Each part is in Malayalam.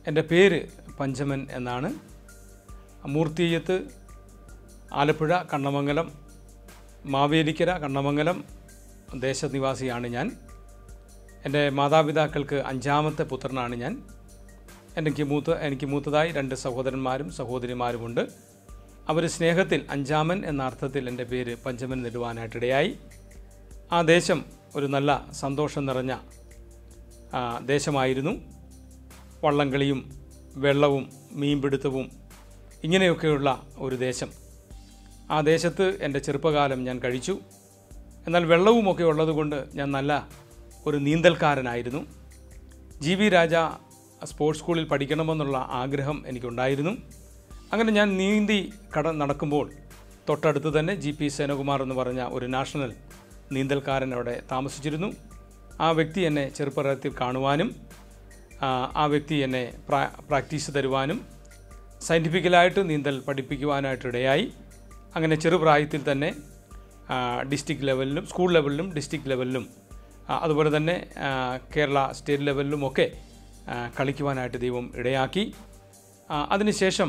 എൻ്റെ പേര് പഞ്ചമൻ എന്നാണ് മൂർത്തിയത്ത് ആലപ്പുഴ കണ്ണമംഗലം മാവേലിക്കര കണ്ണമംഗലം ദേശനിവാസിയാണ് ഞാൻ എൻ്റെ മാതാപിതാക്കൾക്ക് അഞ്ചാമത്തെ പുത്രനാണ് ഞാൻ എനിക്ക് മൂത്ത എനിക്ക് മൂത്തതായി രണ്ട് സഹോദരന്മാരും സഹോദരിമാരുമുണ്ട് അവർ സ്നേഹത്തിൽ അഞ്ചാമൻ എന്ന അർത്ഥത്തിൽ എൻ്റെ പേര് പഞ്ചമൻ നിടുവാനായിട്ടിടയായി ആ ദേശം ഒരു നല്ല സന്തോഷം നിറഞ്ഞ ആ, ദേശമായിരുന്നു വള്ളംകളിയും വെള്ളവും മീൻപിടുത്തവും ഇങ്ങനെയൊക്കെയുള്ള ഒരു ദേശം ആ ദേശത്ത് എൻ്റെ ചെറുപ്പകാലം ഞാൻ കഴിച്ചു എന്നാൽ വെള്ളവുമൊക്കെ ഉള്ളതുകൊണ്ട് ഞാൻ നല്ല ഒരു നീന്തൽക്കാരനായിരുന്നു ജി വി രാജ സ്പോർട്സ് സ്കൂളിൽ പഠിക്കണമെന്നുള്ള ആഗ്രഹം എനിക്കുണ്ടായിരുന്നു അങ്ങനെ ഞാൻ നീന്തി കട നടക്കുമ്പോൾ തൊട്ടടുത്ത് തന്നെ ജി പി സേനകുമാർ എന്ന് പറഞ്ഞ ഒരു നാഷണൽ നീന്തൽക്കാരൻ അവിടെ താമസിച്ചിരുന്നു ആ വ്യക്തി എന്നെ ചെറുപ്പത്തിൽ കാണുവാനും ആ, ആ വ്യക്തി എന്നെ പ്രാ പ്രാക്ടീസ് തരുവാനും സയൻറ്റിഫിക്കലായിട്ട് നീന്തൽ പഠിപ്പിക്കുവാനായിട്ട് ഇടയായി അങ്ങനെ ചെറുപ്രായത്തിൽ തന്നെ ഡിസ്ട്രിക്ട് ലെവലിലും സ്കൂൾ ലെവലിലും ഡിസ്ട്രിക്ട് ലെവലിലും ആ, അതുപോലെ തന്നെ ആ, കേരള സ്റ്റേറ്റ് ലെവലിലുമൊക്കെ ആ, കളിക്കുവാനായിട്ട് ദൈവം ഇടയാക്കി ആ, അതിനുശേഷം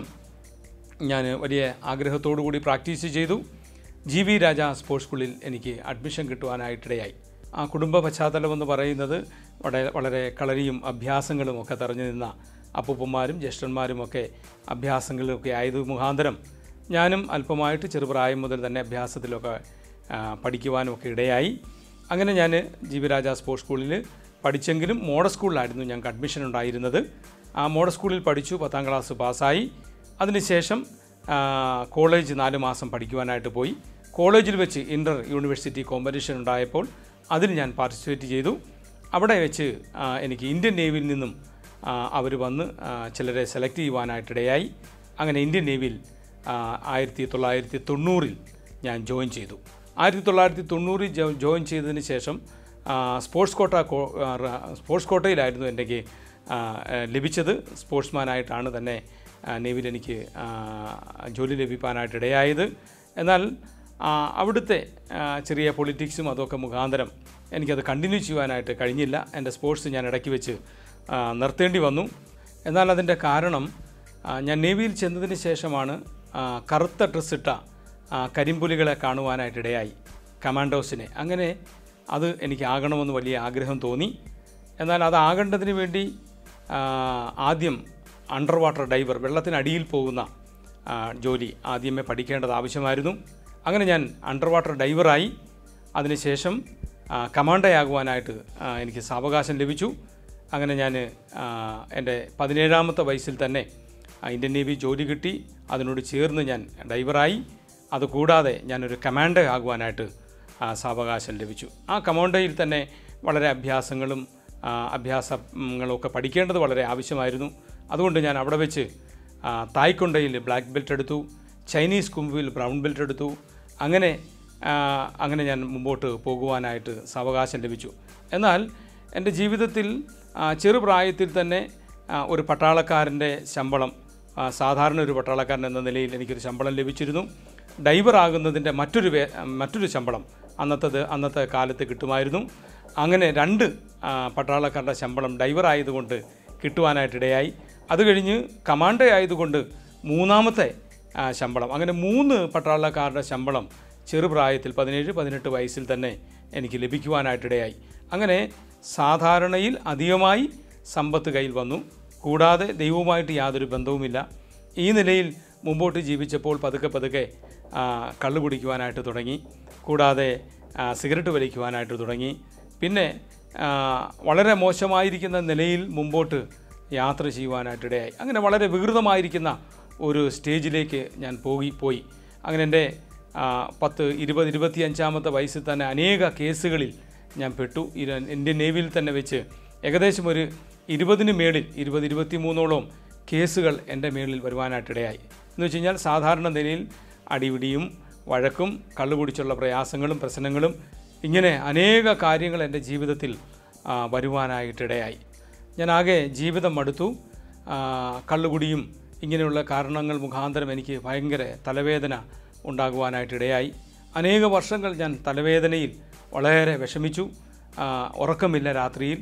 ഞാൻ വലിയ ആഗ്രഹത്തോടു കൂടി പ്രാക്ടീസ് ചെയ്തു ജി വി രാജ സ്പോർട്സ് സ്കൂളിൽ എനിക്ക് അഡ്മിഷൻ കിട്ടുവാനായിട്ടിടയായി ആ കുടുംബ പശ്ചാത്തലം എന്ന് പറയുന്നത് വളരെ വളരെ കളരിയും അഭ്യാസങ്ങളും ഒക്കെ തെരഞ്ഞു നിന്ന അപ്പൂപ്പന്മാരും ജ്യേഷ്ഠന്മാരുമൊക്കെ അഭ്യാസങ്ങളിലൊക്കെ ആയത് മുഖാന്തരം ഞാനും അല്പമായിട്ട് ചെറുപ്രായം മുതൽ തന്നെ അഭ്യാസത്തിലൊക്കെ ആ, പഠിക്കുവാനും ഒക്കെ ഇടയായി അങ്ങനെ ഞാൻ ജി വി രാജ സ്പോർട്സ് സ്കൂളിൽ പഠിച്ചെങ്കിലും മോഡൽ സ്കൂളിലായിരുന്നു ഞങ്ങൾക്ക് അഡ്മിഷൻ ഉണ്ടായിരുന്നത് ആ മോഡൽ സ്കൂളിൽ പഠിച്ചു പത്താം ക്ലാസ് പാസ്സായി അതിനുശേഷം ആ, കോളേജ് നാല് മാസം പഠിക്കുവാനായിട്ട് പോയി കോളേജിൽ വെച്ച് ഇൻ്റർ യൂണിവേഴ്സിറ്റി കോമ്പറ്റീഷൻ ഉണ്ടായപ്പോൾ അതിൽ ഞാൻ പാർട്ടിസിപ്പേറ്റ് ചെയ്തു അവിടെ വെച്ച് ആ, എനിക്ക് ഇന്ത്യൻ നേവിയിൽ നിന്നും അവർ വന്ന് ആ, ചിലരെ സെലക്ട് ചെയ്യുവാനായിട്ടിടയായി അങ്ങനെ ഇന്ത്യൻ നേവിയിൽ ആ, ആയിരത്തി തൊള്ളായിരത്തി തൊണ്ണൂറിൽ ഞാൻ ജോയിൻ ചെയ്തു ആയിരത്തി തൊള്ളായിരത്തി തൊണ്ണൂറിൽ ജോ ജോയിൻ ചെയ്തതിന് ശേഷം ആ, സ്പോർട്സ് കോട്ട കോ- ആ, റ- സ്പോർട്സ് കോട്ടയിലായിരുന്നു എനിക്ക് ആ, ആ, ലഭിച്ചത് സ്പോർട്സ്മാനായിട്ടാണ് തന്നെ ആ, നേവിയിൽ എനിക്ക് ആ, ജോലി ലഭിക്കാനായിട്ട് ഇടയായത് എന്നാൽ ആ, അവിടുത്തെ ആ, ചെറിയ പൊളിറ്റിക്സും അതൊക്കെ മുഖാന്തരം എനിക്കത് കണ്ടിന്യൂ ചെയ്യുവാനായിട്ട് കഴിഞ്ഞില്ല എൻ്റെ സ്പോർട്സ് ഞാൻ ഇടയ്ക്ക് വെച്ച് ആ, നിർത്തേണ്ടി വന്നു എന്നാൽ അതിൻ്റെ കാരണം ആ, ഞാൻ നേവിയിൽ ചെന്നതിന് ശേഷമാണ് ആ, കറുത്ത ഡ്രസ്സിട്ട ആ, കരിമ്പുലികളെ കാണുവാനായിട്ടിടയായി കമാൻഡോസിനെ അങ്ങനെ അത് എനിക്ക് ആകണമെന്ന് വലിയ ആഗ്രഹം തോന്നി എന്നാൽ അത് ആകേണ്ടതിന് വേണ്ടി ആ, ആദ്യം അണ്ടർ വാട്ടർ ഡൈവർ വെള്ളത്തിനടിയിൽ പോകുന്ന ആ, ജോലി ആദ്യമേ പഠിക്കേണ്ടത് ആവശ്യമായിരുന്നു അങ്ങനെ ഞാൻ അണ്ടർ വാട്ടർ ഡൈവറായി അതിനുശേഷം ആ, കമാൻഡോയാകുവാനായിട്ട് ആ, എനിക്ക് സാവകാശം ലഭിച്ചു അങ്ങനെ ഞാൻ ആ, എൻ്റെ പതിനേഴാമത്തെ വയസ്സിൽ തന്നെ ആ, ഇന്ത്യൻ നേവി ജോലി കിട്ടി അതിനോട് ചേർന്ന് ഞാൻ ഡൈവറായി അതുകൂടാതെ ഞാനൊരു കമാൻഡോ ആകുവാനായിട്ട് ആ, സാവകാശം ലഭിച്ചു ആ കമാൻഡോയിൽ തന്നെ വളരെ അഭ്യാസങ്ങളും ആ, അഭ്യാസങ്ങളൊക്കെ പഠിക്കേണ്ടത് വളരെ ആവശ്യമായിരുന്നു അതുകൊണ്ട് ഞാൻ അവിടെ വെച്ച് ആ, തായ്ക്കൊണ്ടയിൽ ബ്ലാക്ക് ബെൽറ്റ് എടുത്തു ചൈനീസ് കുംഫുവിൽ ബ്രൗൺ ബെൽറ്റ് എടുത്തു അങ്ങനെ ആ, അങ്ങനെ ഞാൻ മുമ്പോട്ട് പോകുവാനായിട്ട് സാവകാശം ലഭിച്ചു എന്നാൽ എൻ്റെ ജീവിതത്തിൽ ആ, ചെറുപ്രായത്തിൽ തന്നെ ആ, ഒരു പട്ടാളക്കാരൻ്റെ ശമ്പളം ആ, സാധാരണ ഒരു പട്ടാളക്കാരൻ എന്ന നിലയിൽ എനിക്കൊരു ശമ്പളം ലഭിച്ചിരുന്നു ഡൈവർ ആകുന്നതിൻ്റെ മറ്റൊരു വേ മറ്റൊരു ശമ്പളം അന്നത്തത് അന്നത്തെ കാലത്ത് കിട്ടുമായിരുന്നു അങ്ങനെ രണ്ട് ആ, പട്ടാളക്കാരുടെ ശമ്പളം ഡൈവർ ആയതുകൊണ്ട് കിട്ടുവാനായിട്ടിടയായി അത് കഴിഞ്ഞ് കമാൻഡോ ആയതുകൊണ്ട് മൂന്നാമത്തെ ആ, ശമ്പളം അങ്ങനെ മൂന്ന് പട്ടാളക്കാരുടെ ശമ്പളം ചെറുപ്രായത്തിൽ പതിനേഴ് പതിനെട്ട് വയസ്സിൽ തന്നെ എനിക്ക് ലഭിക്കുവാനായിട്ടിടയായി അങ്ങനെ സാധാരണയിൽ അധികമായി സമ്പത്ത് കയ്യിൽ വന്നു കൂടാതെ ദൈവവുമായിട്ട് യാതൊരു ബന്ധവുമില്ല ഈ നിലയിൽ മുമ്പോട്ട് ജീവിച്ചപ്പോൾ പതുക്കെ പതുക്കെ ആ, കള്ളു കുടിക്കുവാനായിട്ട് തുടങ്ങി കൂടാതെ ആ, സിഗരറ്റ് വലിക്കുവാനായിട്ട് തുടങ്ങി പിന്നെ ആ, വളരെ മോശമായിരിക്കുന്ന നിലയിൽ മുമ്പോട്ട് യാത്ര ചെയ്യുവാനായിട്ടിടയായി അങ്ങനെ വളരെ വികൃതമായിരിക്കുന്ന ഒരു സ്റ്റേജിലേക്ക് ഞാൻ പോയി പോയി അങ്ങനെ എൻ്റെ ആ, പത്ത് ഇരുപത് ഇരുപത്തി അഞ്ചാമത്തെ വയസ്സിൽ തന്നെ അനേക കേസുകളിൽ ഞാൻ പെട്ടു ഇര- ഇന്ത്യൻ നേവിയിൽ തന്നെ വെച്ച് ഏകദേശം ഒരു ഇരുപതിന് മേളിൽ ഇരുപത് ഇരുപത്തി മൂന്നോളം കേസുകൾ എൻ്റെ മേളിൽ വരുവാനായിട്ടിടയായി എന്ന് വെച്ച് കഴിഞ്ഞാൽ സാധാരണ നിലയിൽ അടിപിടിയും വഴക്കും കള്ളുകുടിച്ചുള്ള പ്രയാസങ്ങളും പ്രശ്നങ്ങളും ഇങ്ങനെ അനേക കാര്യങ്ങൾ എൻ്റെ ജീവിതത്തിൽ ആ, വരുവാനായിട്ടിടയായി ഞാൻ ആകെ ജീവിതം മടുത്തു ആ, കള്ളുകുടിയും ഇങ്ങനെയുള്ള കാരണങ്ങൾ മുഖാന്തരം എനിക്ക് ഭയങ്കര തലവേദന ഉണ്ടാകുവാനായിട്ടിടയായി അനേക വർഷങ്ങൾ ഞാൻ തലവേദനയിൽ വളരെ വിഷമിച്ചു ആ, ഉറക്കമില്ല രാത്രിയിൽ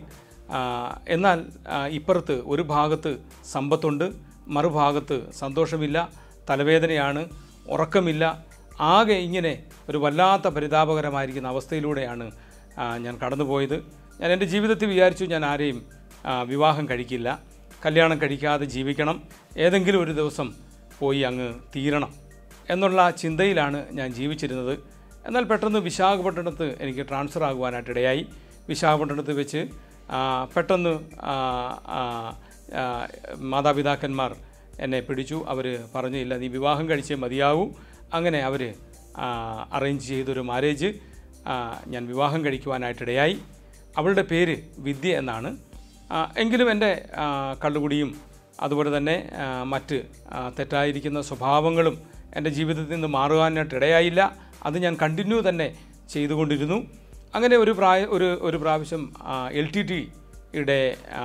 ആ, എന്നാൽ ആ, ഇപ്പുറത്ത് ഒരു ഭാഗത്ത് സമ്പത്തുണ്ട് മറുഭാഗത്ത് സന്തോഷമില്ല തലവേദനയാണ് ഉറക്കമില്ല ആകെ ഇങ്ങനെ ഒരു വല്ലാത്ത പരിതാപകരമായിരിക്കുന്ന അവസ്ഥയിലൂടെയാണ് ആ, ഞാൻ കടന്നുപോയത് ഞാൻ എൻ്റെ ജീവിതത്തിൽ വിചാരിച്ചു ഞാൻ ആരെയും ആ, വിവാഹം കഴിക്കില്ല കല്യാണം കഴിക്കാതെ ജീവിക്കണം ഏതെങ്കിലും ഒരു ദിവസം പോയി അങ്ങ് തീരണം എന്നുള്ള ചിന്തയിലാണ് ഞാൻ ജീവിച്ചിരുന്നത് എന്നാൽ പെട്ടെന്ന് വിശാഖപട്ടണത്ത് എനിക്ക് ട്രാൻസ്ഫർ ആകുവാനായിട്ട് ഇടയായി വിശാഖപട്ടണത്ത് വെച്ച് ആ, പെട്ടെന്ന് ആ, ആ, ആ, മാതാപിതാക്കന്മാർ എന്നെ പിടിച്ചു അവർ പറഞ്ഞു ഇല്ല നീ വിവാഹം കഴിച്ചേ മതിയാവൂ അങ്ങനെ അവർ അറേഞ്ച് ചെയ്തൊരു മാരേജ് ആ, ഞാൻ വിവാഹം കഴിക്കുവാനായിട്ടിടയായി അവളുടെ പേര് വിദ്യ എന്നാണ് ആ, എങ്കിലും എൻ്റെ ആ, കള്ളുകുടിയും അതുപോലെ തന്നെ ആ, മറ്റ് ആ, തെറ്റായിരിക്കുന്ന സ്വഭാവങ്ങളും എൻ്റെ ജീവിതത്തിൽ നിന്ന് മാറുവാനായിട്ട് ഇടയായില്ല അത് ഞാൻ കണ്ടിന്യൂ തന്നെ ചെയ്തുകൊണ്ടിരുന്നു അങ്ങനെ ഒരു പ്രായ ഒരു ഒരു പ്രാവശ്യം എൽ ടി ടിയുടെ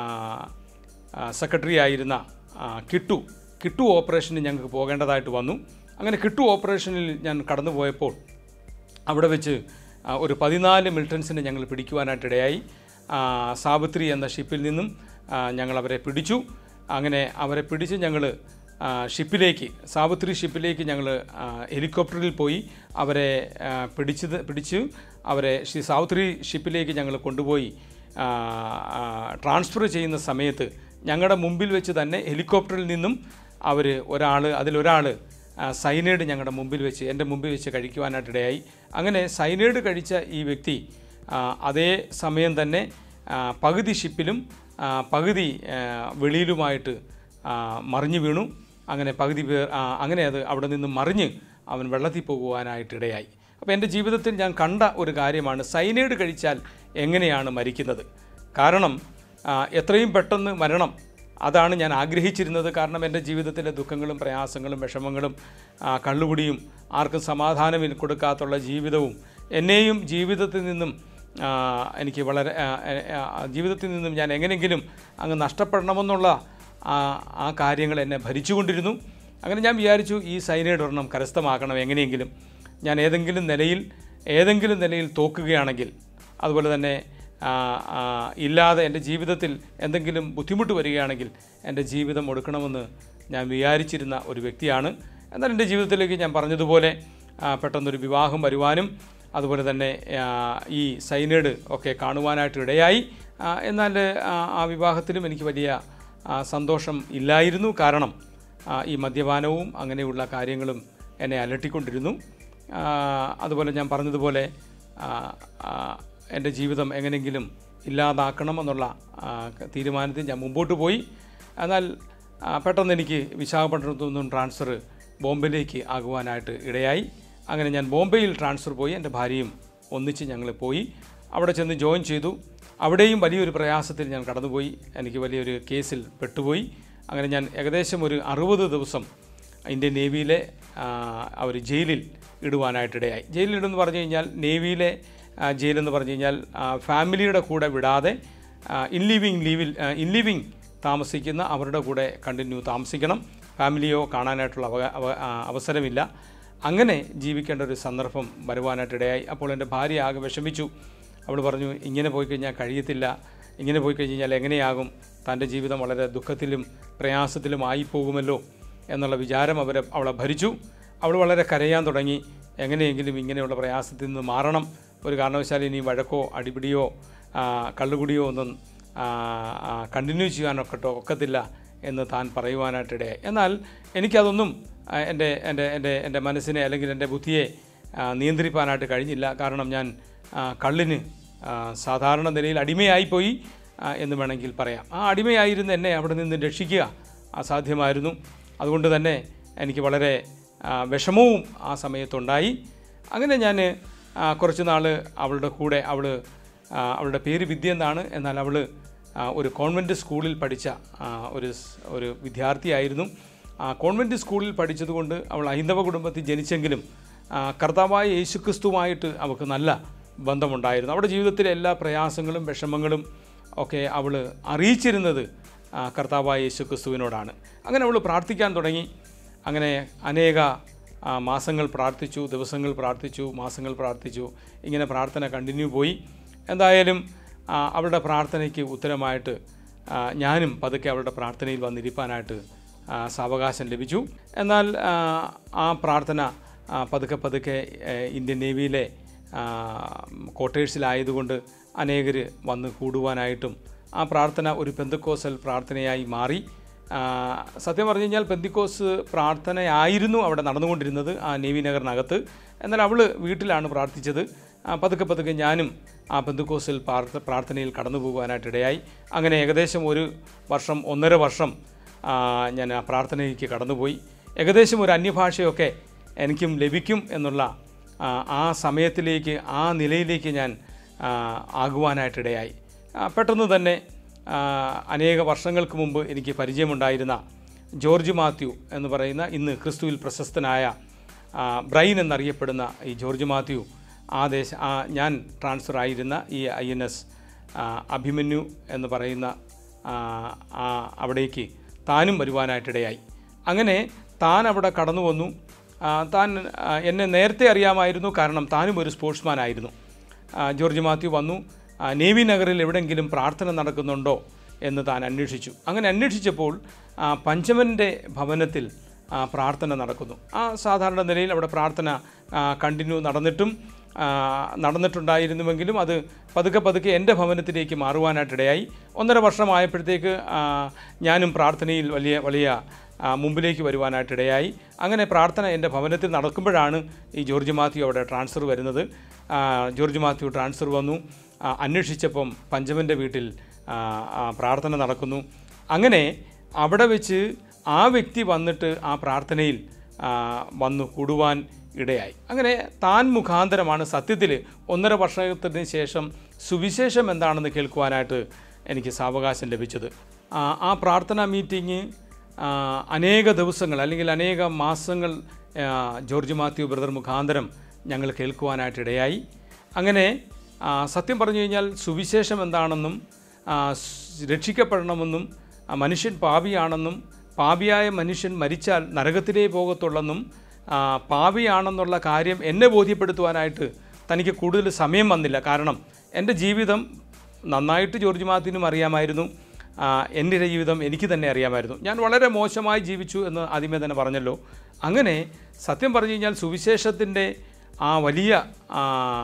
സെക്രട്ടറി ആയിരുന്ന ആ, കിട്ടു കിട്ടു ഓപ്പറേഷന് ഞങ്ങൾക്ക് പോകേണ്ടതായിട്ട് വന്നു അങ്ങനെ കിട്ടു ഓപ്പറേഷനിൽ ഞാൻ കടന്നു പോയപ്പോൾ അവിടെ വെച്ച് ആ, ഒരു പതിനാല് മിലിറ്റൻസിനെ ഞങ്ങൾ പിടിക്കുവാനായിട്ടിടയായി ആ, സാവിത്രി എന്ന ഷിപ്പിൽ നിന്നും ആ, ഞങ്ങൾ അവരെ പിടിച്ചു അങ്ങനെ അവരെ പിടിച്ച് ഞങ്ങൾ ഷിപ്പിലേക്ക് സാവിത്രി ഷിപ്പിലേക്ക് ഞങ്ങൾ ഹെലികോപ്റ്ററിൽ പോയി അവരെ ആ, പിടിച്ചത് പിടിച്ചു അവരെ ഷി- സാവിത്രി ഷിപ്പിലേക്ക് ഞങ്ങൾ കൊണ്ടുപോയി ആ, ആ, ട്രാൻസ്ഫർ ചെയ്യുന്ന സമയത്ത് ഞങ്ങളുടെ മുമ്പിൽ വെച്ച് തന്നെ ഹെലികോപ്റ്ററിൽ നിന്നും അവർ ഒരാൾ അതിലൊരാൾ ആ, സൈനൈഡ് ഞങ്ങളുടെ മുമ്പിൽ വെച്ച് എൻ്റെ മുമ്പിൽ വെച്ച് കഴിക്കുവാനായിട്ടിടയായി അങ്ങനെ സൈനൈഡ് കഴിച്ച ഈ വ്യക്തി ആ, അതേ സമയം തന്നെ ആ, പകുതി ഷിപ്പിലും ആ, പകുതി ആ, വെളിയിലുമായിട്ട് ആ, മറിഞ്ഞു വീണു അങ്ങനെ പകുതി പേർ ആ, അങ്ങനെ അത് അവിടെ നിന്ന് മറിഞ്ഞ് അവൻ വെള്ളത്തിൽ പോകുവാനായിട്ടിടയായി അപ്പോൾ എൻ്റെ ജീവിതത്തിൽ ഞാൻ കണ്ട ഒരു കാര്യമാണ് സൈനൈഡ് കഴിച്ചാൽ എങ്ങനെയാണ് മരിക്കുന്നത് കാരണം ആ, എത്രയും പെട്ടെന്ന് മരണം അതാണ് ഞാൻ ആഗ്രഹിച്ചിരുന്നത് കാരണം എൻ്റെ ജീവിതത്തിലെ ദുഃഖങ്ങളും പ്രയാസങ്ങളും വിഷമങ്ങളും ആ, കള്ളുകുടിയും ആർക്കും സമാധാനം കൊടുക്കാത്തുള്ള ജീവിതവും എന്നെയും ജീവിതത്തിൽ നിന്നും ആ, എനിക്ക് വളരെ ആ, ആ, ആ, ജീവിതത്തിൽ നിന്നും ഞാൻ എങ്ങനെയെങ്കിലും അങ്ങ് നഷ്ടപ്പെടണമെന്നുള്ള ആ ആ കാര്യങ്ങൾ എന്നെ ഭരിച്ചുകൊണ്ടിരുന്നു അങ്ങനെ ഞാൻ വിചാരിച്ചു ഈ സൈനൈഡ് ഒരെണ്ണം കരസ്ഥമാക്കണം എങ്ങനെയെങ്കിലും ഞാൻ ഏതെങ്കിലും നിലയിൽ ഏതെങ്കിലും നിലയിൽ തോക്കുകയാണെങ്കിൽ അതുപോലെ തന്നെ ആ, ആ, ഇല്ലാതെ എൻ്റെ ജീവിതത്തിൽ എന്തെങ്കിലും ബുദ്ധിമുട്ട് വരികയാണെങ്കിൽ എൻ്റെ ജീവിതം ഒടുക്കണമെന്ന് ഞാൻ വിചാരിച്ചിരുന്ന ഒരു വ്യക്തിയാണ് എന്നാൽ എൻ്റെ ജീവിതത്തിലേക്ക് ഞാൻ പറഞ്ഞതുപോലെ ആ, പെട്ടെന്നൊരു വിവാഹം വരുവാനും അതുപോലെ തന്നെ ആ, ഈ സൈനൈഡ് ഒക്കെ കാണുവാനായിട്ട് ഇടയായി ആ, എന്നാൽ ആ, ആ വിവാഹത്തിലും എനിക്ക് വലിയ ആ, സന്തോഷം ഇല്ലായിരുന്നു കാരണം ആ, ഈ മദ്യപാനവും അങ്ങനെയുള്ള കാര്യങ്ങളും എന്നെ അലട്ടിക്കൊണ്ടിരുന്നു ആ, അതുപോലെ ഞാൻ പറഞ്ഞതുപോലെ ആ, ആ, എൻ്റെ ജീവിതം എങ്ങനെയെങ്കിലും ഇല്ലാതാക്കണമെന്നുള്ള ആ, തീരുമാനത്തിൽ ഞാൻ മുമ്പോട്ട് പോയി എന്നാൽ ആ, പെട്ടെന്ന് എനിക്ക് വിശാഖപട്ടണത്തു നിന്നും ട്രാൻസ്ഫർ ബോംബെയിലേക്ക് ആകുവാനായിട്ട് ഇടയായി അങ്ങനെ ഞാൻ ബോംബെയിൽ ട്രാൻസ്ഫർ പോയി എൻ്റെ ഭാര്യയും ഒന്നിച്ച് ഞങ്ങൾ പോയി അവിടെ ചെന്ന് ജോയിൻ ചെയ്തു അവിടെയും വലിയൊരു പ്രയാസത്തിൽ ഞാൻ കടന്നുപോയി എനിക്ക് വലിയൊരു കേസിൽ പെട്ടുപോയി അങ്ങനെ ഞാൻ ഏകദേശം ഒരു അറുപത് ദിവസം ഇന്ത്യൻ നേവിയിലെ അവർ ജയിലിൽ ഇടുവാനായിട്ടിടയായി ജയിലിലിടെന്ന് പറഞ്ഞു കഴിഞ്ഞാൽ നേവിയിലെ ആ, ജയിലെന്ന് പറഞ്ഞു കഴിഞ്ഞാൽ ആ, ഫാമിലിയുടെ കൂടെ വിടാതെ ഇൻ ലിവിങ് ലീവിൽ ഇൻ ലിവിങ് താമസിക്കുന്ന അവരുടെ കൂടെ കണ്ടിന്യൂ താമസിക്കണം ഫാമിലിയോ കാണാനായിട്ടുള്ള അവ അവ- ആ, അവസരമില്ല അങ്ങനെ ജീവിക്കേണ്ട ഒരു സന്ദർഭം വരുവാനായിട്ടിടയായി അപ്പോൾ എൻ്റെ ഭാര്യ ആകെ വിഷമിച്ചു അവൾ പറഞ്ഞു ഇങ്ങനെ പോയി കഴിഞ്ഞാൽ കഴിയത്തില്ല ഇങ്ങനെ പോയി കഴിഞ്ഞാൽ എങ്ങനെയാകും തൻ്റെ ജീവിതം വളരെ ദുഃഖത്തിലും പ്രയാസത്തിലും ആയിപ്പോകുമല്ലോ എന്നുള്ള വിചാരം അവരെ അവളെ ഭരിച്ചു അവൾ വളരെ കരയാൻ തുടങ്ങി എങ്ങനെയെങ്കിലും ഇങ്ങനെയുള്ള പ്രയാസത്തിൽ നിന്ന് മാറണം ഒരു കാരണവശാലും ഇനി വഴക്കോ അടിപിടിയോ ആ, കള്ളുകുടിയോ ഒന്നും കണ്ടിന്യൂ ചെയ്യാനൊക്കട്ടോ ഒക്കത്തില്ല എന്ന് താൻ പറയുവാനായിട്ടിടയായി എന്നാൽ എനിക്കതൊന്നും ആ, എൻ്റെ എൻ്റെ എൻ്റെ എൻ്റെ മനസ്സിനെ അല്ലെങ്കിൽ എൻ്റെ ബുദ്ധിയെ ആ, നിയന്ത്രിപ്പാനായിട്ട് കഴിഞ്ഞില്ല കാരണം ഞാൻ ആ, കള്ളിന് ആ, സാധാരണ നിലയിൽ അടിമയായിപ്പോയി ആ, എന്ന് വേണമെങ്കിൽ പറയാം ആ അടിമയായിരുന്ന എന്നെ അവിടെ നിന്ന് രക്ഷിക്കുക അസാധ്യമായിരുന്നു അതുകൊണ്ട് തന്നെ എനിക്ക് വളരെ ആ, വിഷമവും ആ സമയത്തുണ്ടായി അങ്ങനെ ഞാൻ ആ, കുറച്ച് നാൾ അവളുടെ കൂടെ അവൾ അവളുടെ പേര് വിദ്യ എന്നാണ് എന്നാൽ അവൾ ഒരു കോൺവെൻറ്റ് സ്കൂളിൽ പഠിച്ച ആ, ഒരു സ്- ഒരു വിദ്യാർത്ഥിയായിരുന്നു ആ, കോൺവെൻറ്റ് സ്കൂളിൽ പഠിച്ചതുകൊണ്ട് അവൾ ഹൈന്ദവ കുടുംബത്തിൽ ജനിച്ചെങ്കിലും ആ, കർത്താവായ യേശുക്രിസ്തുവായിട്ട് അവൾക്ക് നല്ല ബന്ധമുണ്ടായിരുന്നു അവളുടെ ജീവിതത്തിലെ എല്ലാ പ്രയാസങ്ങളും വിഷമങ്ങളും ഒക്കെ അവൾ അറിയിച്ചിരുന്നത് ആ, കർത്താവായ യേശുക്രിസ്തുവിനോടാണ് അങ്ങനെ അവൾ പ്രാർത്ഥിക്കാൻ തുടങ്ങി അങ്ങനെ അനേക ആ, മാസങ്ങൾ പ്രാർത്ഥിച്ചു ദിവസങ്ങൾ പ്രാർത്ഥിച്ചു മാസങ്ങൾ പ്രാർത്ഥിച്ചു ഇങ്ങനെ പ്രാർത്ഥന കണ്ടിന്യൂ പോയി എന്തായാലും ആ, അവരുടെ പ്രാർത്ഥനയ്ക്ക് ഉത്തരമായിട്ട് ആ, ഞാനും പതുക്കെ അവരുടെ പ്രാർത്ഥനയിൽ വന്നിരിപ്പാനായിട്ട് ആ, സാവകാശം ലഭിച്ചു എന്നാൽ ആ, ആ പ്രാർത്ഥന ആ, പതുക്കെ പതുക്കെ ഏ, ഇന്ത്യൻ നേവിയിലെ ആ, ക്വാർട്ടേഴ്സിലായതുകൊണ്ട് അനേകർ വന്ന് കൂടുവാനായിട്ടും ആ പ്രാർത്ഥന ഒരു പെന്തക്കോസൽ പ്രാർത്ഥനയായി മാറി ആ, സത്യം പറഞ്ഞു കഴിഞ്ഞാൽ പെന്തിക്കോസ് പ്രാർത്ഥനയായിരുന്നു അവിടെ നടന്നുകൊണ്ടിരുന്നത് ആ നേവി നഗറിനകത്ത് എന്നാൽ അവൾ വീട്ടിലാണ് പ്രാർത്ഥിച്ചത് ആ, പതുക്കെ പതുക്കെ ഞാനും ആ പെന്തിക്കോസിൽ പ്രാർത്ഥ പ്രാർത്ഥനയിൽ കടന്നു പോകുവാനായിട്ട് ഇടയായി അങ്ങനെ ഏകദേശം ഒരു വർഷം ഒന്നര വർഷം ആ, ഞാൻ ആ പ്രാർത്ഥനയ്ക്ക് കടന്നുപോയി ഏകദേശം ഒരു അന്യഭാഷയൊക്കെ എനിക്കും ലഭിക്കും എന്നുള്ള ആ, ആ സമയത്തിലേക്ക് ആ നിലയിലേക്ക് ഞാൻ ആ, ആകുവാനായിട്ടിടയായി ആ, പെട്ടെന്ന് തന്നെ ആ, അനേക വർഷങ്ങൾക്ക് മുമ്പ് എനിക്ക് പരിചയമുണ്ടായിരുന്ന ജോർജ് മാത്യു എന്ന് പറയുന്ന ഇന്ന് ക്രിസ്തുവിൽ പ്രശസ്തനായ ആ, ബ്രൈൻ എന്നറിയപ്പെടുന്ന ഈ ജോർജ് മാത്യു ആ ദേശ ആ ഞാൻ ട്രാൻസ്ഫർ ആയിരുന്ന ഈ ഐ എൻ എസ് അഭിമന്യു എന്ന് പറയുന്ന ആ, ആ, അവിടേക്ക് താനും വരുവാനായിട്ടിടയായി അങ്ങനെ താൻ അവിടെ കടന്നു വന്നു ആ, താൻ ആ, എന്നെ നേരത്തെ അറിയാമായിരുന്നു കാരണം താനും ഒരു സ്പോർട്സ്മാൻ ആയിരുന്നു ആ, ജോർജ് മാത്യു വന്നു ആ, നേവി നഗറിൽ എവിടെയെങ്കിലും പ്രാർത്ഥന നടക്കുന്നുണ്ടോ എന്ന് താൻ അന്വേഷിച്ചു അങ്ങനെ അന്വേഷിച്ചപ്പോൾ ആ, പഞ്ചമൻ്റെ ഭവനത്തിൽ ആ, പ്രാർത്ഥന നടക്കുന്നു ആ സാധാരണ നിലയിൽ അവിടെ പ്രാർത്ഥന കണ്ടിന്യൂ നടന്നിട്ടും ആ, നടന്നിട്ടുണ്ടായിരുന്നുവെങ്കിലും അത് പതുക്കെ പതുക്കെ എൻ്റെ ഭവനത്തിലേക്ക് മാറുവാനായിട്ടിടയായി ഒന്നര വർഷമായപ്പോഴത്തേക്ക് ആ, ഞാനും പ്രാർത്ഥനയിൽ വലിയ വലിയ ആ, മുമ്പിലേക്ക് വരുവാനായിട്ടിടയായി അങ്ങനെ പ്രാർത്ഥന എൻ്റെ ഭവനത്തിൽ നടക്കുമ്പോഴാണ് ഈ ജോർജ് മാത്യു അവിടെ ട്രാൻസ്ഫർ വരുന്നത് ആ, ജോർജ് മാത്യു ട്രാൻസ്ഫർ വന്നു ആ, അന്വേഷിച്ചപ്പം പഞ്ചമൻ്റെ വീട്ടിൽ ആ, ആ, പ്രാർത്ഥന നടക്കുന്നു അങ്ങനെ അവിടെ വെച്ച് ആ വ്യക്തി വന്നിട്ട് ആ പ്രാർത്ഥനയിൽ ആ, വന്നു കൂടുവാൻ ഇടയായി അങ്ങനെ താൻ മുഖാന്തരമാണ് സത്യത്തിൽ ഒന്നര വർഷത്തിന് ശേഷം സുവിശേഷം എന്താണെന്ന് കേൾക്കുവാനായിട്ട് എനിക്ക് സാവകാശം ലഭിച്ചത് ആ, ആ പ്രാർത്ഥനാ മീറ്റിംഗ് ആ, അനേക ദിവസങ്ങൾ അല്ലെങ്കിൽ അനേക മാസങ്ങൾ ആ, ജോർജ് മാത്യു ബ്രദർ മുഖാന്തരം ഞങ്ങൾ കേൾക്കുവാനായിട്ട് ഇടയായി അങ്ങനെ ആ, സത്യം പറഞ്ഞു കഴിഞ്ഞാൽ സുവിശേഷം എന്താണെന്നും ആ, സ് രക്ഷിക്കപ്പെടണമെന്നും ആ, മനുഷ്യൻ പാപിയാണെന്നും പാപിയായ മനുഷ്യൻ മരിച്ചാൽ നരകത്തിലേ പോകത്തുള്ളെന്നും ആ, പാപിയാണെന്നുള്ള കാര്യം എന്നെ ബോധ്യപ്പെടുത്തുവാനായിട്ട് തനിക്ക് കൂടുതൽ സമയം വന്നില്ല കാരണം എൻ്റെ ജീവിതം നന്നായിട്ട് ജോർജ് മാത്തിനും അറിയാമായിരുന്നു ആ, എൻ്റെ ജീവിതം എനിക്ക് തന്നെ അറിയാമായിരുന്നു ഞാൻ വളരെ മോശമായി ജീവിച്ചു എന്ന് ആദ്യമേ തന്നെ പറഞ്ഞല്ലോ അങ്ങനെ സത്യം പറഞ്ഞു കഴിഞ്ഞാൽ സുവിശേഷത്തിൻ്റെ ആ വലിയ ആ,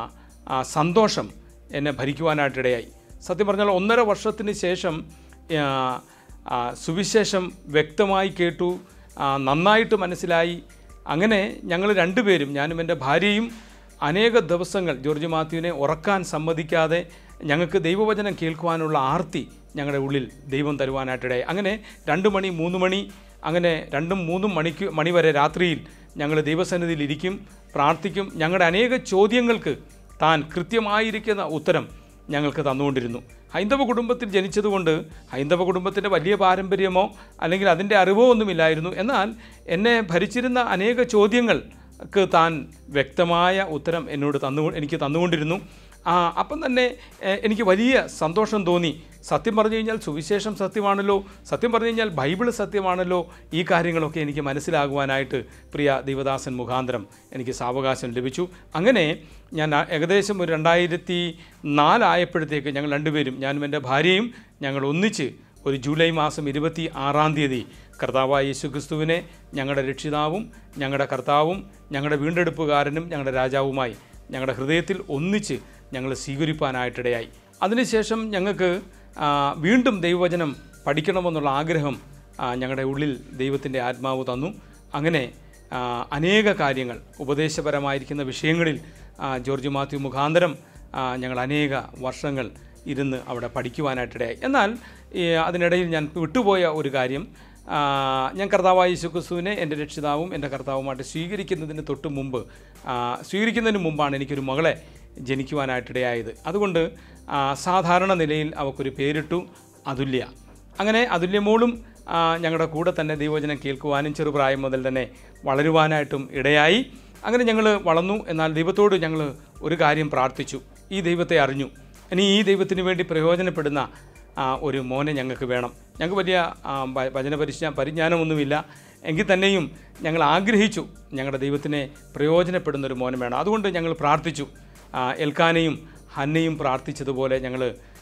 ആ സന്തോഷം എന്നെ ഭരിക്കുവാനായിട്ടിടയായി സത്യം പറഞ്ഞാൽ ഒന്നര വർഷത്തിന് ശേഷം ആ, ആ, സുവിശേഷം വ്യക്തമായി കേട്ടു ആ, നന്നായിട്ട് മനസ്സിലായി അങ്ങനെ ഞങ്ങൾ രണ്ടുപേരും ഞാനും എൻ്റെ ഭാര്യയും അനേക ദിവസങ്ങൾ ജോർജ് മാത്യുവിനെ ഉറക്കാൻ സമ്മതിക്കാതെ ഞങ്ങൾക്ക് ദൈവവചനം കേൾക്കുവാനുള്ള ആർത്തി ഞങ്ങളുടെ ഉള്ളിൽ ദൈവം തരുവാനായിട്ടിടയായി അങ്ങനെ രണ്ട് മണി മൂന്ന് മണി അങ്ങനെ രണ്ടും മൂന്നും മണിക്ക് മണി വരെ രാത്രിയിൽ ഞങ്ങൾ ദൈവസന്നിധിയിൽ ഇരിക്കും പ്രാർത്ഥിക്കും ഞങ്ങളുടെ അനേക ചോദ്യങ്ങൾക്ക് താൻ കൃത്യമായിരിക്കുന്ന ഉത്തരം ഞങ്ങൾക്ക് തന്നുകൊണ്ടിരുന്നു ഹൈന്ദവ കുടുംബത്തിൽ ജനിച്ചതുകൊണ്ട് ഹൈന്ദവ കുടുംബത്തിൻ്റെ വലിയ പാരമ്പര്യമോ അല്ലെങ്കിൽ അതിൻ്റെ അറിവോ ഒന്നുമില്ലായിരുന്നു എന്നാൽ എന്നെ ഭരിച്ചിരുന്ന അനേക ചോദ്യങ്ങൾക്ക് താൻ വ്യക്തമായ ഉത്തരം എന്നോട് തന്നു എനിക്ക് തന്നുകൊണ്ടിരുന്നു ആ അപ്പം തന്നെ എ- എനിക്ക് വലിയ സന്തോഷം തോന്നി സത്യം പറഞ്ഞു കഴിഞ്ഞാൽ സുവിശേഷം സത്യമാണല്ലോ സത്യം പറഞ്ഞു കഴിഞ്ഞാൽ ബൈബിൾ സത്യമാണല്ലോ ഈ കാര്യങ്ങളൊക്കെ എനിക്ക് മനസ്സിലാകുവാനായിട്ട് പ്രിയ ദൈവദാസൻ മുഖാന്തരം എനിക്ക് സാവകാശം ലഭിച്ചു അങ്ങനെ ഞാൻ ആ- ഏകദേശം ഒരു രണ്ടായിരത്തി നാലായപ്പോഴത്തേക്ക് ഞങ്ങൾ രണ്ടുപേരും ഞാനും എൻ്റെ ഭാര്യയും ഞങ്ങൾ ഒന്നിച്ച് ഒരു ജൂലൈ മാസം ഇരുപത്തി ആറാം തീയതി കർത്താവായ യേശു ക്രിസ്തുവിനെ ഞങ്ങളുടെ രക്ഷിതാവും ഞങ്ങളുടെ കർത്താവും ഞങ്ങളുടെ വീണ്ടെടുപ്പുകാരനും ഞങ്ങളുടെ രാജാവുമായി ഞങ്ങളുടെ ഹൃദയത്തിൽ ഒന്നിച്ച് ഞങ്ങൾ സ്വീകരിപ്പാനായിട്ടിടയായി അതിനുശേഷം ഞങ്ങൾക്ക് ആ, വീണ്ടും ദൈവവചനം പഠിക്കണമെന്നുള്ള ആഗ്രഹം ആ, ഞങ്ങളുടെ ഉള്ളിൽ ദൈവത്തിൻ്റെ ആത്മാവ് തന്നു അങ്ങനെ ആ, അനേക കാര്യങ്ങൾ ഉപദേശപരമായിരിക്കുന്ന വിഷയങ്ങളിൽ ആ, ജോർജ് മാത്യു മുഖാന്തരം ആ, ഞങ്ങൾ അനേക വർഷങ്ങൾ ഇരുന്ന് അവിടെ പഠിക്കുവാനായിട്ടിടയായി എന്നാൽ ഈ അതിനിടയിൽ ഞാൻ വിട്ടുപോയ ഒരു കാര്യം ആ, ഞാൻ കർത്താവായ യേശു ക്രിസ്തുവിനെ എൻ്റെ രക്ഷിതാവും എൻ്റെ കർത്താവുമായിട്ട് സ്വീകരിക്കുന്നതിന് തൊട്ട് മുമ്പ് ആ, സ്വീകരിക്കുന്നതിന് മുമ്പാണ് എനിക്കൊരു മകളെ ജനിക്കുവാനായിട്ടിടയായത് അതുകൊണ്ട് ആ, സാധാരണ നിലയിൽ അവൾക്കൊരു പേരിട്ടു അതുല്യ അങ്ങനെ അതുല്യമോളും ആ, ഞങ്ങളുടെ കൂടെ തന്നെ ദൈവവചനം കേൾക്കുവാനും ചെറുപ്രായം മുതൽ തന്നെ വളരുവാനായിട്ടും ഇടയായി അങ്ങനെ ഞങ്ങൾ വളർന്നു എന്നാൽ ദൈവത്തോട് ഞങ്ങൾ ഒരു കാര്യം പ്രാർത്ഥിച്ചു ഈ ദൈവത്തെ അറിഞ്ഞു ഇനി ഈ ദൈവത്തിന് വേണ്ടി പ്രയോജനപ്പെടുന്ന ആ, ഒരു മോനെ ഞങ്ങൾക്ക് വേണം ഞങ്ങൾക്ക് വലിയ ആ, ഭ- ഭജന പരിശ പരിജ്ഞാനമൊന്നുമില്ല എങ്കിൽ തന്നെയും ഞങ്ങൾ ആഗ്രഹിച്ചു ഞങ്ങളുടെ ദൈവത്തിനെ പ്രയോജനപ്പെടുന്ന ഒരു മോനെ വേണം അതുകൊണ്ട് ഞങ്ങൾ പ്രാർത്ഥിച്ചു ആ, എൽക്കാനയും ഹന്നയും പ്രാർത്ഥിച്ചതുപോലെ ഞങ്ങൾ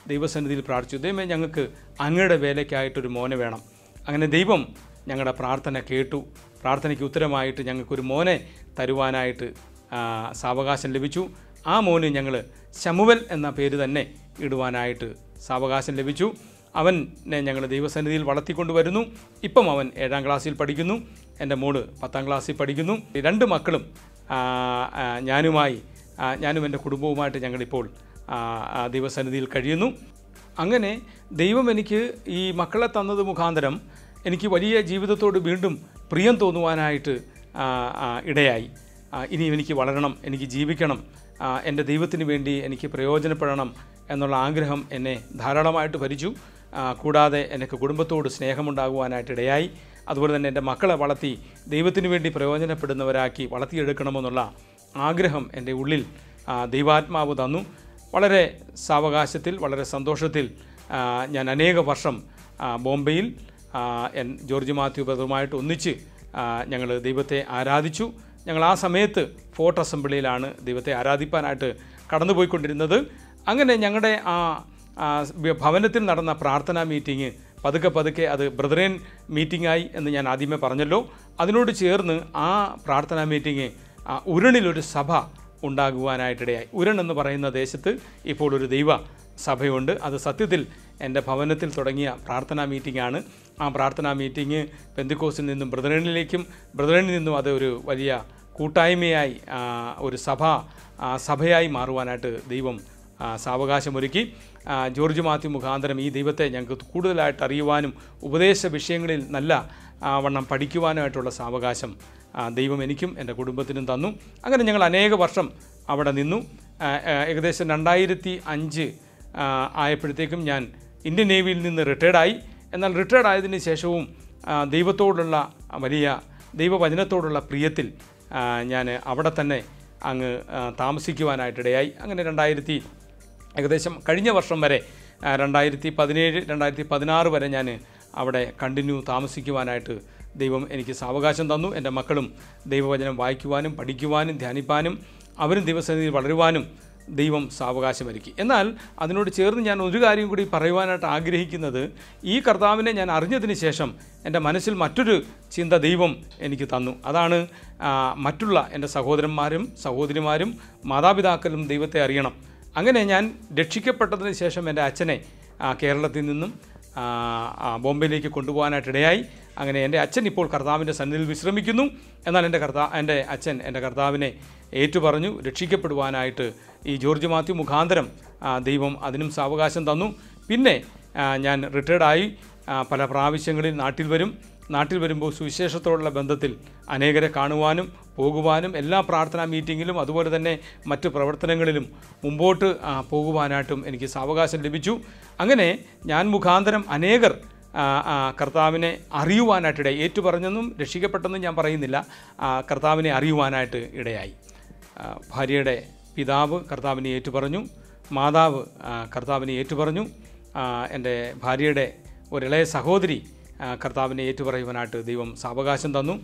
ദൈവസന്നിധിയിൽ പ്രാർത്ഥിച്ചു ദൈവമേ ഞങ്ങൾക്ക് അങ്ങയുടെ വേലയ്ക്കായിട്ടൊരു മോനെ വേണം അങ്ങനെ ദൈവം ഞങ്ങളുടെ പ്രാർത്ഥന കേട്ടു പ്രാർത്ഥനയ്ക്ക് ഉത്തരമായിട്ട് ഞങ്ങൾക്കൊരു മോനെ തരുവാനായിട്ട് ആ, സാവകാശം ലഭിച്ചു ആ മോന് ഞങ്ങൾ ശമുവൽ എന്ന പേര് തന്നെ ഇടുവാനായിട്ട് സാവകാശം ലഭിച്ചു അവനെ ഞങ്ങൾ ദൈവസന്നിധിയിൽ വളർത്തിക്കൊണ്ടുവരുന്നു ഇപ്പം അവൻ ഏഴാം ക്ലാസ്സിൽ പഠിക്കുന്നു എൻ്റെ മോള് പത്താം ക്ലാസ്സിൽ പഠിക്കുന്നു ഈ രണ്ട് മക്കളും ആ, ആ, ഞാനുമായി ആ, ഞാനും എൻ്റെ കുടുംബവുമായിട്ട് ഞങ്ങളിപ്പോൾ ആ, ആ, ദൈവസന്നിധിയിൽ കഴിയുന്നു അങ്ങനെ ദൈവം എനിക്ക് ഈ മക്കളെ തന്നത് മുഖാന്തരം എനിക്ക് വലിയ ജീവിതത്തോട് വീണ്ടും പ്രിയം തോന്നുവാനായിട്ട് ആ, ആ, ഇടയായി ആ, ഇനി എനിക്ക് വളരണം എനിക്ക് ജീവിക്കണം ആ, എൻ്റെ ദൈവത്തിന് വേണ്ടി എനിക്ക് പ്രയോജനപ്പെടണം എന്നുള്ള ആഗ്രഹം എന്നെ ധാരാളമായിട്ട് ഭരിച്ചു ആ, കൂടാതെ എനിക്ക് കുടുംബത്തോട് സ്നേഹമുണ്ടാകുവാനായിട്ട് ഇടയായി അതുപോലെ തന്നെ എൻ്റെ മക്കളെ വളർത്തി ദൈവത്തിന് വേണ്ടി പ്രയോജനപ്പെടുന്നവരാക്കി വളർത്തിയെടുക്കണമെന്നുള്ള ആഗ്രഹം എൻ്റെ ഉള്ളിൽ ആ, ദൈവാത്മാവ് തന്നു വളരെ സാവകാശത്തിൽ വളരെ സന്തോഷത്തിൽ ആ, ഞാൻ അനേക വർഷം ആ, ബോംബെയിൽ ആ, എൻ ജോർജ് മാത്യു ബ്രദറുമായിട്ട് ഒന്നിച്ച് ഞങ്ങൾ ദൈവത്തെ ആരാധിച്ചു ഞങ്ങൾ ആ സമയത്ത് ഫോർട്ട് അസംബ്ലിയിലാണ് ദൈവത്തെ ആരാധിപ്പാനായിട്ട് കടന്നുപോയിക്കൊണ്ടിരുന്നത് അങ്ങനെ ഞങ്ങളുടെ ആ ആ വ- ഭവനത്തിൽ നടന്ന പ്രാർത്ഥനാ മീറ്റിംഗ് പതുക്കെ പതുക്കെ അത് ബ്രദറേൻ മീറ്റിംഗായി എന്ന് ഞാൻ ആദ്യമേ പറഞ്ഞല്ലോ അതിനോട് ചേർന്ന് ആ പ്രാർത്ഥനാ മീറ്റിംഗ് ആ ഉരണിലൊരു സഭ ഉണ്ടാകുവാനായിട്ടിടയായി ഉരൺ എന്ന് പറയുന്ന ദേശത്ത് ഇപ്പോൾ ഒരു ദൈവ സഭയുണ്ട് അത് സത്യത്തിൽ എൻ്റെ ഭവനത്തിൽ തുടങ്ങിയ പ്രാർത്ഥനാ മീറ്റിംഗാണ് ആ പ്രാർത്ഥനാ മീറ്റിംഗ് പെന്തിക്കോസിൽ നിന്നും ബ്രദറേണിലേക്കും ബ്രദറേണിൽ നിന്നും അത് ഒരു വലിയ കൂട്ടായ്മയായി ആ, ഒരു സഭ ആ, സഭയായി മാറുവാനായിട്ട് ദൈവം ആ, സാവകാശമൊരുക്കി ആ, ജോർജ് മാത്യു മുഖാന്തരം ഈ ദൈവത്തെ ഞങ്ങൾക്ക് കൂടുതലായിട്ട് അറിയുവാനും ഉപദേശ വിഷയങ്ങളിൽ നല്ല ആ, വണ്ണം പഠിക്കുവാനായിട്ടുള്ള സാവകാശം ആ, ദൈവം എനിക്കും എൻ്റെ കുടുംബത്തിനും തന്നു അങ്ങനെ ഞങ്ങൾ അനേക വർഷം അവിടെ നിന്നു ആ, ആ, ഏകദേശം രണ്ടായിരത്തി അഞ്ച് ആ, ആയപ്പോഴത്തേക്കും ഞാൻ ഇന്ത്യൻ നേവിയിൽ നിന്ന് റിട്ടയർഡായി എന്നാൽ റിട്ടയർഡ് ആയതിനു ശേഷവും ആ, ദൈവത്തോടുള്ള വലിയ ദൈവവചനത്തോടുള്ള പ്രിയത്തിൽ ഞാൻ അവിടെ തന്നെ അങ്ങ് ആ, താമസിക്കുവാനായിട്ടിടയായി അങ്ങനെ രണ്ടായിരത്തി ഏകദേശം കഴിഞ്ഞ വർഷം വരെ ആ, രണ്ടായിരത്തി പതിനേഴ് രണ്ടായിരത്തി പതിനാറ് വരെ ഞാൻ അവിടെ കണ്ടിന്യൂ താമസിക്കുവാനായിട്ട് ദൈവം എനിക്ക് സാവകാശം തന്നു എൻ്റെ മക്കളും ദൈവവചനം വായിക്കുവാനും പഠിക്കുവാനും ധ്യാനിപ്പാനും അവരും ദൈവസന്നിധിയിൽ വളരുവാനും ദൈവം സാവകാശമൊരുക്കി എന്നാൽ അതിനോട് ചേർന്ന് ഞാൻ ഒരു കാര്യം കൂടി പറയുവാനായിട്ട് ആഗ്രഹിക്കുന്നത് ഈ കർത്താവിനെ ഞാൻ അറിഞ്ഞതിന് ശേഷം എൻ്റെ മനസ്സിൽ മറ്റൊരു ചിന്ത ദൈവം എനിക്ക് തന്നു അതാണ് ആ, മറ്റുള്ള എൻ്റെ സഹോദരന്മാരും സഹോദരിമാരും മാതാപിതാക്കളും ദൈവത്തെ അറിയണം അങ്ങനെ ഞാൻ രക്ഷിക്കപ്പെട്ടതിന് ശേഷം എൻ്റെ അച്ഛനെ ആ, കേരളത്തിൽ നിന്നും ആ, ആ, ബോംബെയിലേക്ക് കൊണ്ടുപോകാനായിട്ടിടയായി അങ്ങനെ എൻ്റെ അച്ഛൻ ഇപ്പോൾ കർത്താവിൻ്റെ സന്നിധിയിൽ വിശ്രമിക്കുന്നു എന്നാൽ എൻ്റെ കർത്താ എൻ്റെ അച്ഛൻ എൻ്റെ കർത്താവിനെ ഏറ്റുപറഞ്ഞു രക്ഷിക്കപ്പെടുവാനായിട്ട് ഈ ജോർജ് മാത്യു മുഖാന്തരം ആ, ദൈവം അതിനും സാവകാശം തന്നു പിന്നെ ആ, ഞാൻ റിട്ടയർഡായി ആ, പല പ്രാവശ്യങ്ങളിൽ നാട്ടിൽ വരും നാട്ടിൽ വരുമ്പോൾ സുവിശേഷത്തോടുള്ള ബന്ധത്തിൽ അനേകരെ കാണുവാനും പോകുവാനും എല്ലാ പ്രാർത്ഥനാ മീറ്റിങ്ങിലും അതുപോലെ തന്നെ മറ്റ് പ്രവർത്തനങ്ങളിലും മുമ്പോട്ട് ആ, പോകുവാനായിട്ടും എനിക്ക് സാവകാശം ലഭിച്ചു അങ്ങനെ ഞാൻ മുഖാന്തരം അനേകർ ആ, ആ, കർത്താവിനെ അറിയുവാനായിട്ടിടയായി ഏറ്റുപറഞ്ഞെന്നും രക്ഷിക്കപ്പെട്ടെന്നും ഞാൻ പറയുന്നില്ല ആ, കർത്താവിനെ അറിയുവാനായിട്ട് ഇടയായി ആ, ഭാര്യയുടെ പിതാവ് കർത്താവിനെ ഏറ്റുപറഞ്ഞു മാതാവ് ആ, കർത്താവിനെ ഏറ്റുപറഞ്ഞു ആ, എൻ്റെ ഭാര്യയുടെ ഒരിളയ സഹോദരി ആ, കർത്താവിനെ ഏറ്റുപറയുവാനായിട്ട് ദൈവം സാവകാശം തന്നു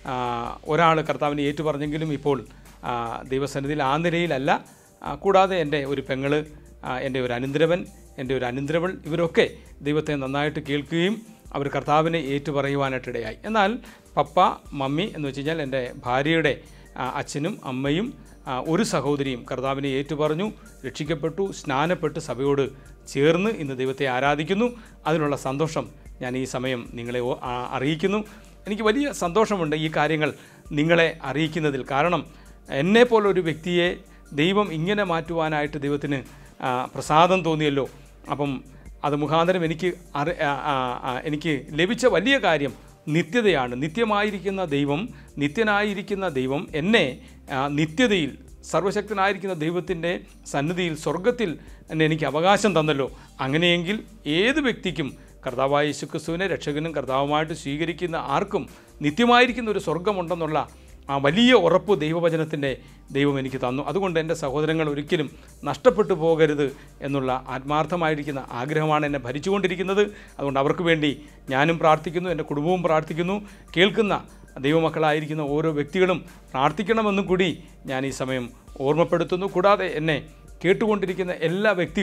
ഒരാൾ കർത്താവിനെ ഏറ്റുപറഞ്ഞെങ്കിലും ഇപ്പോൾ ആ, ദൈവസന്നിധിയിൽ ആ നിലയിലല്ല ആ, കൂടാതെ എൻ്റെ ഒരു പെങ്ങള് ആ, എൻ്റെ ഒരു അനന്തരവൻ എൻ്റെ ഒരു അനന്തരവൾ ഇവരൊക്കെ ദൈവത്തെ നന്നായിട്ട് കേൾക്കുകയും അവർ കർത്താവിനെ ഏറ്റുപറയുവാനായിട്ടിടയായി എന്നാൽ പപ്പ മമ്മി എന്ന് വെച്ച് കഴിഞ്ഞാൽ എൻ്റെ ഭാര്യയുടെ ആ, അച്ഛനും അമ്മയും ആ, ഒരു സഹോദരിയും കർത്താവിനെ ഏറ്റുപറഞ്ഞു രക്ഷിക്കപ്പെട്ടു സ്നാനപ്പെട്ട് സഭയോട് ചേർന്ന് ഇന്ന് ദൈവത്തെ ആരാധിക്കുന്നു അതിനുള്ള സന്തോഷം ഞാൻ ഈ സമയം നിങ്ങളെ ഓ- ആ, അറിയിക്കുന്നു എനിക്ക് വലിയ സന്തോഷമുണ്ട് ഈ കാര്യങ്ങൾ നിങ്ങളെ അറിയിക്കുന്നതിൽ കാരണം എന്നെപ്പോലൊരു വ്യക്തിയെ ദൈവം ഇങ്ങനെ മാറ്റുവാനായിട്ട് ദൈവത്തിന് ആ, പ്രസാദം തോന്നിയല്ലോ അപ്പം അത് മുഖാന്തരം എനിക്ക് അറി ആ, ആ, ആ, എനിക്ക് ലഭിച്ച വലിയ കാര്യം നിത്യതയാണ് നിത്യമായിരിക്കുന്ന ദൈവം നിത്യനായിരിക്കുന്ന ദൈവം എന്നെ ആ, നിത്യതയിൽ സർവശക്തനായിരിക്കുന്ന ദൈവത്തിൻ്റെ സന്നിധിയിൽ സ്വർഗത്തിൽ എന്നെ എനിക്ക് അവകാശം തന്നല്ലോ അങ്ങനെയെങ്കിൽ ഏത് വ്യക്തിക്കും കർത്താവായ യേശുക്രിസ്തുവിനെ രക്ഷകനും കർത്താവുമായിട്ട് സ്വീകരിക്കുന്ന ആർക്കും നിത്യമായിരിക്കുന്ന ഒരു സ്വർഗമുണ്ടെന്നുള്ള ആ വലിയ ഉറപ്പ് ദൈവവചനത്തിൻ്റെ ദൈവം എനിക്ക് തന്നു അതുകൊണ്ട് എൻ്റെ സഹോദരങ്ങൾ ഒരിക്കലും നഷ്ടപ്പെട്ടു പോകരുത് എന്നുള്ള ആത്മാർത്ഥമായിരിക്കുന്ന ആഗ്രഹമാണ് എന്നെ ഭരിച്ചുകൊണ്ടിരിക്കുന്നത് അതുകൊണ്ട് അവർക്ക് വേണ്ടി ഞാനും പ്രാർത്ഥിക്കുന്നു എൻ്റെ കുടുംബവും പ്രാർത്ഥിക്കുന്നു കേൾക്കുന്ന ദൈവമക്കളായിരിക്കുന്ന ഓരോ വ്യക്തികളും പ്രാർത്ഥിക്കണമെന്നും കൂടി ഞാൻ ഈ സമയം ഓർമ്മപ്പെടുത്തുന്നു കൂടാതെ എന്നെ കേട്ടുകൊണ്ടിരിക്കുന്ന എല്ലാ വ്യക്തികളും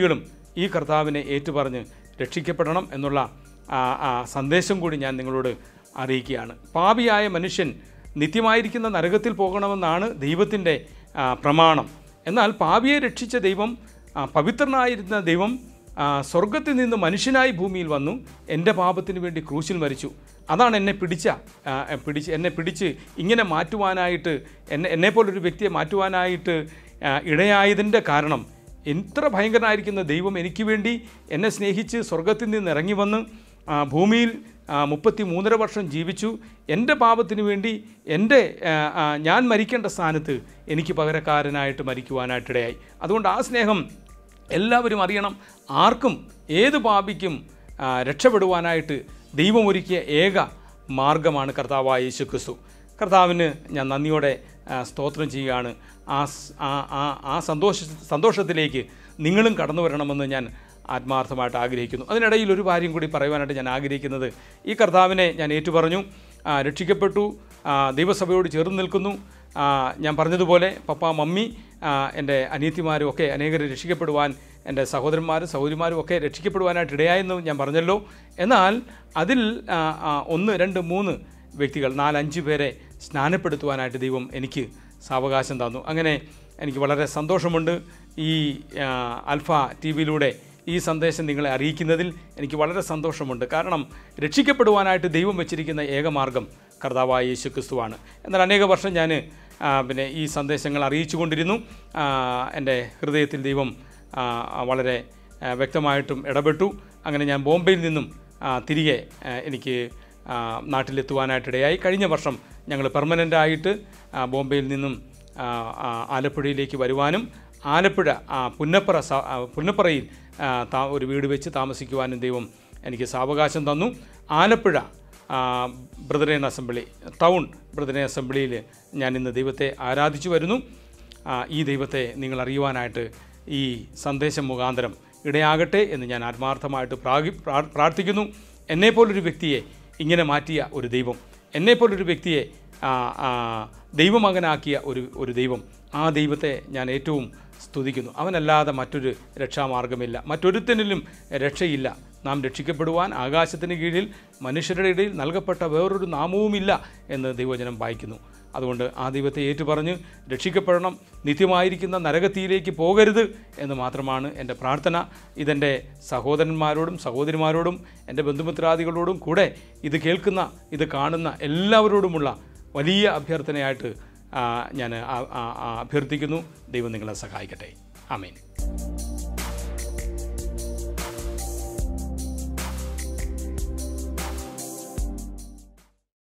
ഈ കർത്താവിനെ ഏറ്റുപറഞ്ഞ് രക്ഷിക്കപ്പെടണം എന്നുള്ള ആ, ആ സന്ദേശം കൂടി ഞാൻ നിങ്ങളോട് അറിയിക്കുകയാണ് പാപിയായ മനുഷ്യൻ നിത്യമായിരിക്കുന്ന നരകത്തിൽ പോകണമെന്നാണ് ദൈവത്തിൻ്റെ ആ, പ്രമാണം എന്നാൽ പാപിയെ രക്ഷിച്ച ദൈവം ആ, പവിത്രനായിരുന്ന ദൈവം ആ, സ്വർഗത്തിൽ നിന്ന് മനുഷ്യനായി ഭൂമിയിൽ വന്നു എൻ്റെ പാപത്തിന് വേണ്ടി ക്രൂശിൽ മരിച്ചു അതാണ് എന്നെ പിടിച്ച ആ, പിടിച്ച് എന്നെ പിടിച്ച് ഇങ്ങനെ മാറ്റുവാനായിട്ട് എന്നെ എന്നെപ്പോലൊരു വ്യക്തിയെ മാറ്റുവാനായിട്ട് ആ, ഇടയായതിൻ്റെ കാരണം എത്ര ഭയങ്കരനായിരിക്കുന്ന ദൈവം എനിക്ക് വേണ്ടി എന്നെ സ്നേഹിച്ച് സ്വർഗത്തിൽ നിന്ന് ഇറങ്ങി വന്ന് ആ, ഭൂമിയിൽ മുപ്പത്തി മൂന്നര വർഷം ജീവിച്ചു എൻ്റെ പാപത്തിന് വേണ്ടി എൻ്റെ ആ, ആ, ഞാൻ മരിക്കേണ്ട സ്ഥാനത്ത് എനിക്ക് പകരക്കാരനായിട്ട് മരിക്കുവാനായിട്ടിടയായി അതുകൊണ്ട് ആ സ്നേഹം എല്ലാവരും അറിയണം ആർക്കും ഏത് പാപിക്കും ആ, രക്ഷപ്പെടുവാനായിട്ട് ദൈവമൊരുക്കിയ ഏക മാർഗമാണ് കർത്താവായ യേശു ക്രിസ്തു കർത്താവിന് ഞാൻ നന്ദിയോടെ ആ, സ്തോത്രം ചെയ്യുകയാണ് ആ സ്- ആ ആ ആ സന്തോഷ സന്തോഷത്തിലേക്ക് നിങ്ങളും കടന്നു വരണമെന്ന് ഞാൻ ആത്മാർത്ഥമായിട്ട് ആഗ്രഹിക്കുന്നു അതിനിടയിൽ ഒരു കാര്യം കൂടി പറയുവാനായിട്ട് ഞാൻ ആഗ്രഹിക്കുന്നത് ഈ കർത്താവിനെ ഞാൻ ഏറ്റുപറഞ്ഞു ആ, രക്ഷിക്കപ്പെട്ടു ആ, ദൈവസഭയോട് ചേർന്ന് നിൽക്കുന്നു ആ, ഞാൻ പറഞ്ഞതുപോലെ പപ്പ മമ്മി ആ, എൻ്റെ അനിയത്തിമാരും ഒക്കെ അനേകർ രക്ഷിക്കപ്പെടുവാൻ എൻ്റെ സഹോദരന്മാരും സഹോദരിമാരും ഒക്കെ രക്ഷിക്കപ്പെടുവാനായിട്ട് ഇടയായെന്ന് ഞാൻ പറഞ്ഞല്ലോ എന്നാൽ അതിൽ ആ, ആ, ഒന്ന് രണ്ട് മൂന്ന് വ്യക്തികൾ നാലഞ്ച് പേരെ സ്നാനപ്പെടുത്തുവാനായിട്ട് ദൈവം എനിക്ക് സാവകാശം തന്നു അങ്ങനെ എനിക്ക് വളരെ സന്തോഷമുണ്ട് ഈ ആ, അൽഫ ടി വിയിലൂടെ ഈ സന്ദേശം നിങ്ങളെ അറിയിക്കുന്നതിൽ എനിക്ക് വളരെ സന്തോഷമുണ്ട് കാരണം രക്ഷിക്കപ്പെടുവാനായിട്ട് ദൈവം വെച്ചിരിക്കുന്ന ഏകമാർഗം കർത്താവായ യേശു ക്രിസ്തുവാണ് എന്നാൽ അനേക വർഷം ഞാൻ ആ, പിന്നെ ഈ സന്ദേശങ്ങൾ അറിയിച്ചു കൊണ്ടിരുന്നു ആ, എൻ്റെ ഹൃദയത്തിൽ ദൈവം ആ, വളരെ ആ, വ്യക്തമായിട്ടും ഇടപെട്ടു അങ്ങനെ ഞാൻ ബോംബെയിൽ നിന്നും ആ, തിരികെ ആ, എനിക്ക് ആ, നാട്ടിലെത്തുവാനായിട്ടിടയായി കഴിഞ്ഞ വർഷം ഞങ്ങൾ പെർമനൻ്റ് ആയിട്ട് ആ, ബോംബെയിൽ നിന്നും ആ, ആ, ആലപ്പുഴയിലേക്ക് വരുവാനും ആലപ്പുഴ ആ, പുന്നപ്പറ സ- ആ, പുന്നപ്പറയിൽ ആ, താ ഒരു വീട് വെച്ച് താമസിക്കുവാനും ദൈവം എനിക്ക് സാവകാശം തന്നു ആലപ്പുഴ ആ, ബ്രദറേൻ അസംബ്ലി ടൗൺ ബ്രദറേൻ അസംബ്ലിയിൽ ഞാൻ ഇന്ന് ദൈവത്തെ ആരാധിച്ചു വരുന്നു ആ, ഈ ദൈവത്തെ നിങ്ങൾ അറിയുവാനായിട്ട് ഈ സന്ദേശം മുഖാന്തരം ഇടയാകട്ടെ എന്ന് ഞാൻ ആത്മാർത്ഥമായിട്ട് പ്രാഗി പ്രാ- പ്രാർത്ഥിക്കുന്നു എന്നെപ്പോലൊരു വ്യക്തിയെ ഇങ്ങനെ മാറ്റിയ ഒരു ദൈവം എന്നെപ്പോലൊരു വ്യക്തിയെ ആ, ആ, ദൈവമകനാക്കിയ ഒരു ഒരു ദൈവം ആ ദൈവത്തെ ഞാൻ ഏറ്റവും സ്തുതിക്കുന്നു അവനല്ലാതെ മറ്റൊരു രക്ഷാമാർഗമില്ല മറ്റൊരുത്തനിലും രക്ഷയില്ല നാം രക്ഷിക്കപ്പെടുവാൻ ആകാശത്തിന് കീഴിൽ മനുഷ്യരുടെ ഇടയിൽ നൽകപ്പെട്ട വേറൊരു നാമവുമില്ല എന്ന് ദൈവജനം വായിക്കുന്നു അതുകൊണ്ട് ആ ദൈവത്തെ ഏറ്റുപറഞ്ഞ് രക്ഷിക്കപ്പെടണം നിത്യമായിരിക്കുന്ന നരകത്തിയിലേക്ക് പോകരുത് എന്ന് മാത്രമാണ് എൻ്റെ പ്രാർത്ഥന ഇതെൻ്റെ സഹോദരന്മാരോടും സഹോദരിമാരോടും എൻ്റെ ബന്ധുമിത്രാദികളോടും കൂടെ ഇത് കേൾക്കുന്ന ഇത് കാണുന്ന എല്ലാവരോടുമുള്ള വലിയ അഭ്യർത്ഥനയായിട്ട് ആ, ഞാൻ ആ- ആ- ആ അഭ്യർത്ഥിക്കുന്നു ദൈവം നിങ്ങളെ സഹായിക്കട്ടെ ആമേൻ